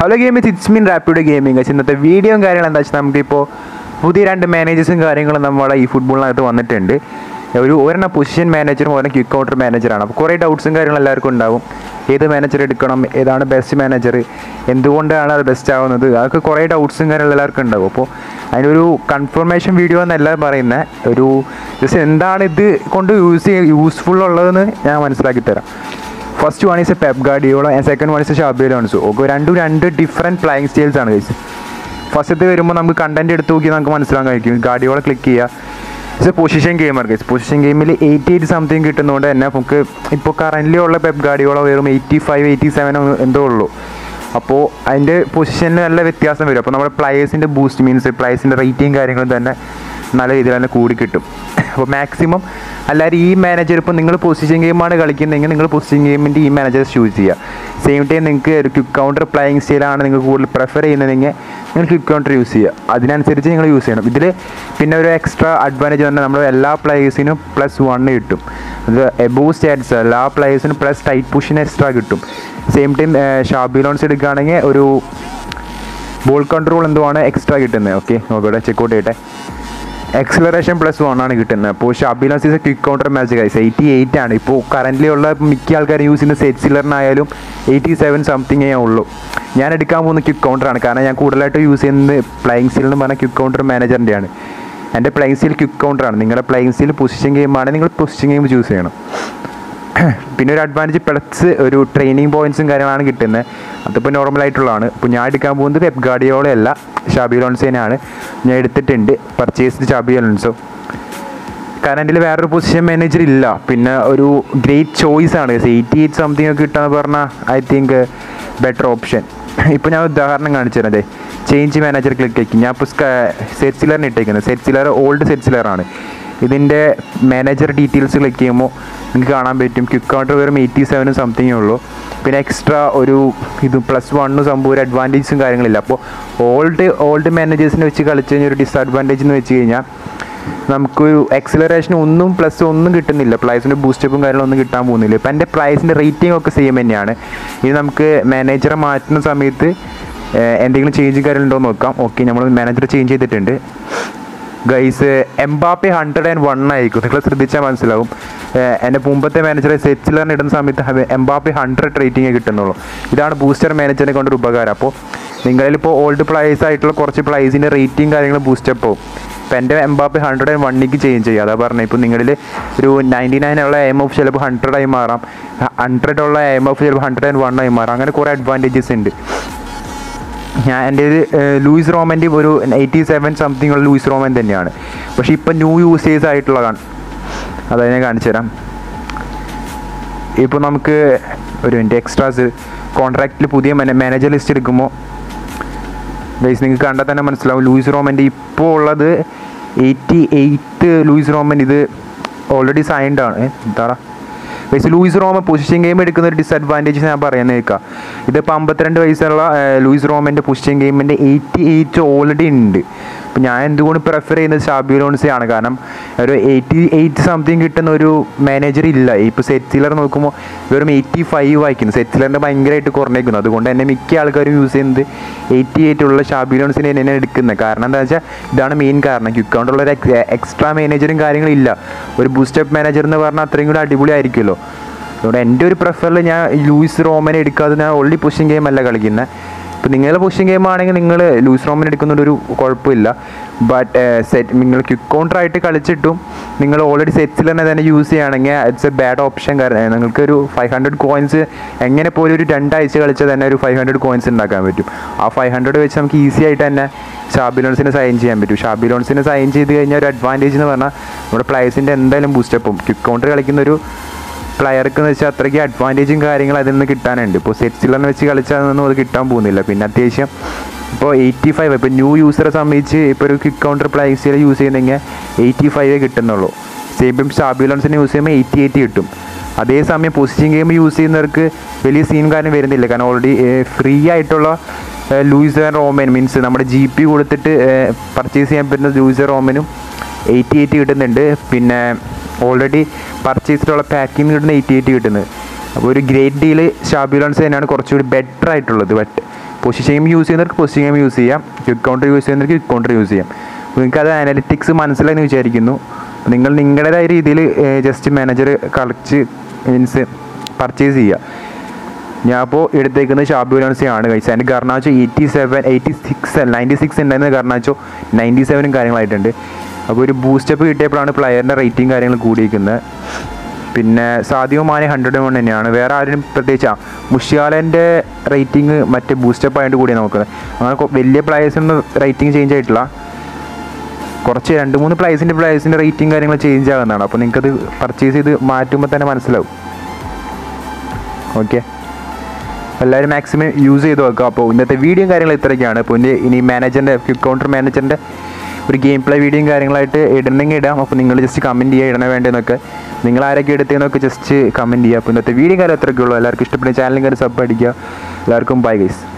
hello game it's mean rapid gaming ഇന്നത്തെ വീഡിയോയും കാര്യങ്ങളും എന്താ വെച്ചാൽ നമുക്കിപ്പോൾ പുതിയ രണ്ട് മാനേജേഴ്സും കാര്യങ്ങളും നമ്മുടെ ഈ ഫുട്ബോളിനകത്ത് വന്നിട്ടുണ്ട് ഒരു ഒരെണ്ണം പൊസിഷൻ മാനേജറും ഒരെണ്ണം ക്വിക്ക് കൗണ്ടർ മാനേജറാണ് അപ്പോൾ കുറേ ഡൗട്ട്സും കാര്യങ്ങളും എല്ലാവർക്കും ഉണ്ടാവും ഏത് മാനേജർ എടുക്കണം ഏതാണ് ബെസ്റ്റ് മാനേജർ എന്തുകൊണ്ടാണ് അത് ബെസ്റ്റ് ആവുന്നത് അതൊക്കെ കുറേ ഡൗട്ട്സും കാര്യങ്ങളും എല്ലാവർക്കും ഉണ്ടാവും അപ്പോൾ അതിനൊരു കൺഫർമേഷൻ വീഡിയോ എന്നല്ല പറയുന്നത് ഒരു ജസ്റ്റ് എന്താണ് ഇത് കൊണ്ട് യൂസ് ചെയ്യ യൂസ്ഫുൾ ഉള്ളതെന്ന് ഞാൻ മനസ്സിലാക്കി തരാം first one is a Pep Guardiola and second one is Xabi Alonso okay രണ്ടും രണ്ട് ഡിഫറെൻറ്റ് പ്ലേയിങ് സ്റ്റൈൽസ് ആണ് ഗൈസ് ഫസ്റ്റത്തെ വരുമ്പോൾ നമുക്ക് കണ്ടന്റ് എടുത്ത് നോക്കി നമുക്ക് മനസ്സിലാക്കാൻ കഴിക്കും ഗാഡിയോളെ ക്ലിക്ക് ചെയ്യുക it's a position gamer guys position ഗെയിമിൽ എയ്റ്റി എയ്റ്റ് സംതിങ് കിട്ടുന്നതുകൊണ്ട് തന്നെ നമുക്ക് ഇപ്പോൾ കറൻ്റ് ഉള്ള പെപ് ഗാഡിയോളോ വെറും എയ്റ്റി ഫൈവ് എയ്റ്റി സെവൻ എന്തോ ഉള്ളൂ അപ്പോൾ അതിൻ്റെ പൊസിഷനിൽ നല്ല വ്യത്യാസം വരും അപ്പോൾ നമ്മുടെ പ്ലേയേഴ്സിൻ്റെ ബൂസ്റ്റ് മീൻസ് പ്ലേയേഴ്സിൻ്റെ റേറ്റിംഗ് കാര്യങ്ങളും തന്നെ നല്ല രീതിയിൽ തന്നെ കൂടി കിട്ടും അപ്പോൾ മാക്സിമം എല്ലാവരും ഈ മാനേജർ ഇപ്പോൾ നിങ്ങൾ പൊസിഷൻ ഗെയിമാണ് കളിക്കുന്നതെങ്കിൽ നിങ്ങൾ പൊസിഷൻ ഗെയിമിൻ്റെ ഈ മാനേജർ ചൂസ് ചെയ്യുക സെയിം ടൈം നിങ്ങൾക്ക് ഒരു ക്വിക്ക് കൗണ്ടർ പ്ലേയിങ് സ്റ്റൈലാണ് നിങ്ങൾ കൂടുതൽ പ്രിഫർ ചെയ്യുന്നതെങ്കിൽ നിങ്ങൾ ക്വിക്ക് കൗണ്ടർ യൂസ് ചെയ്യുക അതിനനുസരിച്ച് നിങ്ങൾ യൂസ് ചെയ്യണം ഇതിൽ പിന്നെ ഒരു എക്സ്ട്രാ അഡ്വാൻറ്റേജ് പറഞ്ഞാൽ നമ്മൾ എല്ലാ പ്ലേയേഴ്സിനും പ്ലസ് വൺ കിട്ടും അത് എബോ സ്റ്റാറ്റ്സ് എല്ലാ പ്ലേയേഴ്സിനും പ്ലസ് ടൈറ്റ് പുഷിന് എക്സ്ട്രാ കിട്ടും സെയിം ടൈം ഷാബിലോൺസ് എടുക്കുകയാണെങ്കിൽ ഒരു ബോൾ കൺട്രോൾ എന്തോ ആണ് എക്സ്ട്രാ കിട്ടുന്നത് ഓക്കെ നോക്കട്ടെ ചെക്കൗട്ട് ചെയ്യട്ടെ എക്സലറേഷൻ പ്ലസ് വൺ ആണ് കിട്ടുന്നത് അപ്പോൾ Xabi Alonso is quick counter match guys eighty eight ആണ് ഇപ്പോൾ കറൻ്റ് ഉള്ള മിക്ക ആൾക്കാരും യൂസ് ചെയ്യുന്ന സെറ്റ് സിലറിനായാലും എയ്റ്റി സെവൻ സംതിങ്ങേ ഉള്ളൂ ഞാൻ എടുക്കാൻ പോകുന്ന ക്വിക്ക് കൗണ്ടറാണ് കാരണം ഞാൻ കൂടുതലായിട്ട് യൂസ് ചെയ്യുന്നത് പ്ലേയിങ് സ്റ്റീൽ എന്ന് പറഞ്ഞാൽ ക്വിക്ക് കൗണ്ടർ മാനേജറിൻ്റെയാണ് എൻ്റെ പ്ലേയിങ് സ്റ്റീൽ ക്വിക്ക് കൗണ്ടറാണ് നിങ്ങളുടെ പ്ലേയിങ് സ്റ്റീൽ പൊസിഷൻ ഗെയിമാണ് നിങ്ങൾ പൊസിഷൻ ഗെയിം ചൂസ് ചെയ്യണം പിന്നെ ഒരു അഡ്വാൻറ്റേജ് പ്ലസ് ഒരു ട്രെയിനിങ് പോയിന്റ്സും കാര്യങ്ങളാണ് കിട്ടുന്നത് അതിപ്പോൾ നോർമൽ ആയിട്ടുള്ളതാണ് ഇപ്പോൾ ഞാൻ എടുക്കാൻ പോകുന്നത് വെബ് ഗാഡിയോളെ അല്ല ഷാബി ലോൺസേനാണ് ഞാൻ എടുത്തിട്ടുണ്ട് പർച്ചേസ് ഷാബി ലോൺസോ കാരണം എൻ്റെ വേറൊരു പൊസിഷൻ മാനേജർ ഇല്ല പിന്നെ ഒരു ഗ്രേറ്റ് ചോയ്സ് ആണ് എയ്റ്റി എയ്റ്റ് സംതിങ് ഒക്കെ കിട്ടുകയെന്ന് പറഞ്ഞാൽ ഐ തിങ്ക് ബെറ്റർ ഓപ്ഷൻ ഇപ്പോൾ ഞാൻ ഉദാഹരണം കാണിച്ചു തരാം അതെ ചേഞ്ച് മാനേജർ ക്ലിക്ക് ആക്കി ഞാൻ ഇപ്പോൾ സെറ്റ് സിലറിന് ഇട്ടേക്കുന്നത് സെറ്റ് സിലർ ഓൾഡ് സെറ്റ് സിലറാണ് ഇതിൻ്റെ മാനേജർ ഡീറ്റെയിൽസ് ക്ലിക്ക് ചെയ്യുമ്പോൾ നിങ്ങൾക്ക് കാണാൻ പറ്റും ക്വിക്ക് കൗണ്ടർ വെറും എയ്റ്റി സെവനും സംതിങ്ങേ ഉള്ളൂ പിന്നെ എക്സ്ട്രാ ഒരു ഇത് പ്ലസ് വണ്ണും സംഭവം ഒരു അഡ്വാൻറ്റേജസും കാര്യങ്ങളില്ല അപ്പോൾ ഓൾഡ് ഓൾഡ് മാനേജേഴ്സിനെ വെച്ച് കളിച്ച് കഴിഞ്ഞാൽ ഒരു ഡിസഡ്വാൻറ്റേജ് എന്ന് വെച്ച് കഴിഞ്ഞാൽ നമുക്കൊരു എക്സലറേഷൻ ഒന്നും പ്ലസ് ഒന്നും കിട്ടുന്നില്ല പ്രൈസിൻ്റെ ബൂസ്റ്റപ്പും കാര്യങ്ങളൊന്നും കിട്ടാൻ പോകുന്നില്ല ഇപ്പം എൻ്റെ പ്രൈസിൻ്റെ റേറ്റിംഗ് ഒക്കെ സെയിം തന്നെയാണ് ഇനി നമുക്ക് മാനേജറെ മാറ്റുന്ന സമയത്ത് എന്തെങ്കിലും ചേഞ്ച് കാര്യങ്ങളുണ്ടോ എന്ന് നോക്കാം ഓക്കെ നമ്മൾ മാനേജർ ചേഞ്ച് ചെയ്തിട്ടുണ്ട് guys Mbappe hundred and one ആയിരിക്കും നിങ്ങൾ ശ്രദ്ധിച്ചാൽ മനസ്സിലാവും എൻ്റെ മുമ്പത്തെ മാനേജറെ സെറ്റിലറിന് ഇടുന്ന സമയത്ത് എംബാപ്പെ ഹൺഡ്രഡ് റേറ്റിംഗ് കിട്ടുന്നുള്ളൂ ഇതാണ് ബൂസ്റ്റർ മാനേജറിനെ കൊണ്ടൊരു ഉപകാരം അപ്പോൾ നിങ്ങളിലിപ്പോൾ ഓൾഡ് പ്ലേയേഴ്സ് ആയിട്ടുള്ള കുറച്ച് പ്ലേസിൻ്റെ റേറ്റിംഗ് കാര്യങ്ങൾ ബൂസ്റ്റപ്പ് പോകും ഇപ്പോൾ എൻ്റെ എംബാപ്പെ ഹൺഡ്രഡ് ആൻഡ് വണ്ണിക്ക് ചേഞ്ച് ചെയ്യും അതാ പറഞ്ഞത് ഇപ്പോൾ നിങ്ങളിൽ ഒരു നയൻറ്റി നയൻ ഉള്ള എം ഓഫ് ചിലപ്പോൾ ഹൺഡ്രഡ് ആയി മാറാം ഹൺഡ്രഡ് ഉള്ള എം ഓഫ് ചിലപ്പോൾ ഹൺഡ്രഡ് ആൻഡ് വൺ ആയി മാറാം അങ്ങനെ കുറേ അഡ്വാൻറ്റേജസ് ഉണ്ട് ഞാൻ എൻ്റെ ഒരു ലൂയിസ് റോമൻ്റെ ഒരു എയ്റ്റി സെവൻ സംതിങ് ഉള്ള ലൂയിസ് റോമൻ തന്നെയാണ് പക്ഷേ ഇപ്പം ന്യൂ യൂസേഴ്സ് ആയിട്ടുള്ളതാണ് അതായത് ഞാൻ കാണിച്ചു തരാം ഇപ്പോൾ നമുക്ക് ഒരു മിനിറ്റ് എക്സ്ട്രാസ് കോൺട്രാക്റ്റിൽ പുതിയ മാനേജർ ലിസ്റ്റ് എടുക്കുമ്പോൾ ഗൈസ് നിങ്ങൾക്ക് കണ്ടാൽ തന്നെ മനസ്സിലാവും ലൂയിസ് റോമൻ്റെ ഇപ്പോൾ ഉള്ളത് എയ്റ്റി എയ്റ്റ് ലൂയിസ് റോമൻ ഇത് ഓൾറെഡി സൈൻഡ് ആണ് എന്താടാ base Luis Roman position game എടുക്കുന്ന ഒരു ഡിസഡ്വാൻറ്റേജ് ഞാൻ പറയുന്നത് കേൾക്കാം ഇതിപ്പോൾ അമ്പത്തിരണ്ട് വയസ്സുള്ള ലൂയിസ് റോമൻ്റെ പൊസിഷൻ ഗെയിമിൻ്റെ എയ്റ്റി എയ്റ്റ് ഓൾറെഡി ഉണ്ട് അപ്പോൾ ഞാൻ എന്തുകൊണ്ട് പ്രിഫർ ചെയ്യുന്നത് ഷാബി ലോൺസെ ആണ് കാരണം ഒരു എയ്റ്റി എയ്റ്റ് സംതിങ് കിട്ടുന്ന ഒരു മാനേജർ ഇല്ല ഇപ്പോൾ സെറ്റിലർ നോക്കുമ്പോൾ വെറും എയ്റ്റി ഫൈവ് വായിക്കുന്നു സെറ്റിലറിൻ്റെ ഭയങ്കരമായിട്ട് കുറഞ്ഞേക്കുന്നു അതുകൊണ്ട് തന്നെ മിക്ക ആൾക്കാരും യൂസ് ചെയ്യുന്നത് എയ്റ്റി എയ്റ്റ് ഉള്ള ഷാബി ലോൺസിനെ തന്നെ എടുക്കുന്നത് കാരണം എന്താ വെച്ചാൽ ഇതാണ് മെയിൻ കാരണം ക്വിക്ക് കൗണ്ടുള്ള ഒരു എക്സ്ട്രാ മാനേജറും കാര്യങ്ങളും ഇല്ല ഒരു ബൂസ്റ്റപ്പ് മാനേജർ എന്ന് പറഞ്ഞാൽ അത്രയും കൂടി അടിപൊളിയായിരിക്കുമല്ലോ അതുകൊണ്ട് എൻ്റെ ഒരു പ്രിഫറിൽ ഞാൻ ലൂയിസ് റോമനെ എടുക്കാതെ ഞാൻ ഓൺലി പുഷിങ് ഗെയിം അല്ല കളിക്കുന്നത് ഇപ്പോൾ നിങ്ങളുടെ പുഷിങ് ഗെയിം ആണെങ്കിൽ നിങ്ങൾ ലൂസ് റോമൻ എടുക്കുന്നതുകൊണ്ട് ഒരു കുഴപ്പമില്ല ബട്ട് സെറ്റ് നിങ്ങൾ ക്വിക്ക് കൗണ്ടർ ആയിട്ട് കളിച്ചിട്ടും നിങ്ങൾ ഓൾറെഡി സെറ്റ്സിൽ തന്നെ തന്നെ യൂസ് ചെയ്യുകയാണെങ്കിൽ ഇറ്റ്സ് എ ബാഡ് ഓപ്ഷൻ കാരണം നിങ്ങൾക്ക് ഒരു ഫൈവ് ഹൺഡ്രഡ് കോയിൻസ് എങ്ങനെ പോലും ഒരു രണ്ടാഴ്ച കളിച്ചാൽ തന്നെ ഒരു ഫൈവ് ഹൺഡ്രഡ് കോയിൻസ് ഉണ്ടാക്കാൻ പറ്റും ആ ഫൈവ് ഹൺഡ്രഡ് വെച്ച് നമുക്ക് ഈസി ആയിട്ട് തന്നെ ഷാബിലോൺസിന് സൈൻ ചെയ്യാൻ പറ്റും ഷാബിലോൺസിന് സൈൻ ചെയ്ത് കഴിഞ്ഞാൽ ഒരു അഡ്വാൻറ്റേജ് എന്ന് പറഞ്ഞാൽ നമ്മുടെ പ്ലേയേഴ്സിൻ്റെ എന്തായാലും ബൂസ്റ്റപ്പും ക്വിക്ക് കൗണ്ടർ കളിക്കുന്ന ഒരു പ്ലെയർക്ക് എന്ന് വെച്ചാൽ അത്രയ്ക്ക് അഡ്വാൻറ്റേജും കാര്യങ്ങളും അതിൽ നിന്ന് കിട്ടാനുണ്ട് ഇപ്പോൾ സെറ്റ്സിലെന്ന് വെച്ച് കളിച്ചാൽ അത് കിട്ടാൻ പോകുന്നില്ല പിന്നെ അത്യാവശ്യം ഇപ്പോൾ എയ്റ്റി ഫൈവ് ഇപ്പോൾ ന്യൂ യൂസറെ സംബന്ധിച്ച് ഇപ്പോൾ ഒരു ക്വിക്ക് കൗണ്ടർ പ്ലേസിൽ യൂസ് ചെയ്യുന്നെങ്കിൽ എയ്റ്റി ഫൈവേ കിട്ടുന്നുള്ളൂ സെയിം ഷാബിലോൺസിനെ യൂസ് ചെയ്യുമ്പോൾ എയ്റ്റി എയ്റ്റ് കിട്ടും അതേസമയം പൊസിഷൻ ഗെയിം യൂസ് ചെയ്യുന്നവർക്ക് വലിയ സീൻ കാര്യം വരുന്നില്ല കാരണം ഓൾറെഡി ഫ്രീ ആയിട്ടുള്ള ലൂയിസ് റോമൻ മീൻസ് നമ്മുടെ ജി പി കൊടുത്തിട്ട് പർച്ചേസ് ചെയ്യാൻ പറ്റുന്ന ലൂയിസ് റോമനും എയ്റ്റി എയ്റ്റ് കിട്ടുന്നുണ്ട് പിന്നെ ഓൾറെഡി പർച്ചേസിലുള്ള പാക്കിംഗ് കിട്ടുന്ന എയ്റ്റി എയ്റ്റ് കിട്ടുന്നത് അപ്പോൾ ഒരു ഗ്രേറ്റ് ഡീൽ ഷാബിലോൺസ് തന്നെയാണ് കുറച്ചുകൂടി ബെറ്റർ ആയിട്ടുള്ളത് ബട്ട് പൊസിഷൻ ഗെയിം യൂസ് ചെയ്യുന്നവർക്ക് പൊസിഷൻ ഗെയിം യൂസ് ചെയ്യാം ക്വിക്ക് കൗണ്ടർ യൂസ് ചെയ്യുന്നവർക്ക് ക്വിക്ക് കൗണ്ടർ യൂസ് ചെയ്യാം നിങ്ങൾക്ക് അത് അനലിറ്റിക്സ് മനസ്സിലായെന്ന് വിചാരിക്കുന്നു നിങ്ങൾ നിങ്ങളുടേതായ രീതിയിൽ ജസ്റ്റ് മാനേജർ കളിച്ച് മീൻസ് പർച്ചേസ് ചെയ്യുക ഞാൻ അപ്പോൾ എടുത്തേക്കുന്നത് ഷാബു ലോൺസി ആണ് കഴിച്ചത് അതിൻ്റെ Garnacho eighty seven eighty six ninety six ഉണ്ടായിരുന്ന ഗർണാച്ചോ നയൻറ്റി സെവനും കാര്യങ്ങളായിട്ടുണ്ട് അപ്പോൾ ഒരു ബൂസ്റ്റപ്പ് കിട്ടിയപ്പോഴാണ് പ്ലെയറിൻ്റെ റേറ്റിംഗ് കാര്യങ്ങൾ കൂടിയിരിക്കുന്നത് പിന്നെ സാദിയോ മാനെ ഹൺഡ്രഡ് വൺ തന്നെയാണ് വേറെ ആരും പ്രത്യേകിച്ച് ആ മുഷ്യാലൻ്റെ റേറ്റിംഗ് മറ്റേ ബൂസ്റ്റപ്പ് ആയിട്ട് കൂടിയാണ് നോക്കുന്നത് അങ്ങനെ കൊ- വലിയ പ്ലേയേഴ്സിനൊന്നും റേറ്റിംഗ് ചേഞ്ച് ആയിട്ടില്ല കുറച്ച് രണ്ട് മൂന്ന് പ്ലേസിൻ്റെ പ്ലേസിൻ്റെ റേറ്റിംഗ് കാര്യങ്ങൾ ചേഞ്ച് ആകുന്നതാണ് അപ്പോൾ നിങ്ങൾക്കത് പർച്ചേസ് ചെയ്ത് മാറ്റുമ്പോൾ തന്നെ മനസ്സിലാവും ഓക്കെ എല്ലാവരും മാക്സിമം യൂസ് ചെയ്ത് വെക്കുക അപ്പോൾ ഇന്നത്തെ വീഡിയോയും കാര്യങ്ങളും ഇത്രയൊക്കെയാണ് അപ്പോൾ ഇനി ഇനി മാനേജറിൻ്റെ ക്വിക്ക് കൗണ്ടർ മാനേജറിൻ്റെ ഒരു ഗെയിം പ്ലേ വീഡിയോയും കാര്യങ്ങളായിട്ട് ഇടണമെങ്കിൽ ഇടാം അപ്പോൾ നിങ്ങൾ ജസ്റ്റ് കമൻറ്റ് ചെയ്യുക ഇടണ വേണ്ടതെന്നൊക്കെ നിങ്ങൾ ആരൊക്കെ എടുത്തതെന്നൊക്കെ ജസ്റ്റ് കമൻറ്റ് ചെയ്യുക അപ്പോൾ ഇന്നത്തെ വീഡിയോ കാര്യം അത്രയൊക്കെ ഉള്ളൂ എല്ലാവർക്കും ഇഷ്ടപ്പെട്ട ചാനലും കാര്യം സബ് അടിക്കുക എല്ലാവർക്കും ബൈ ഗൈസ്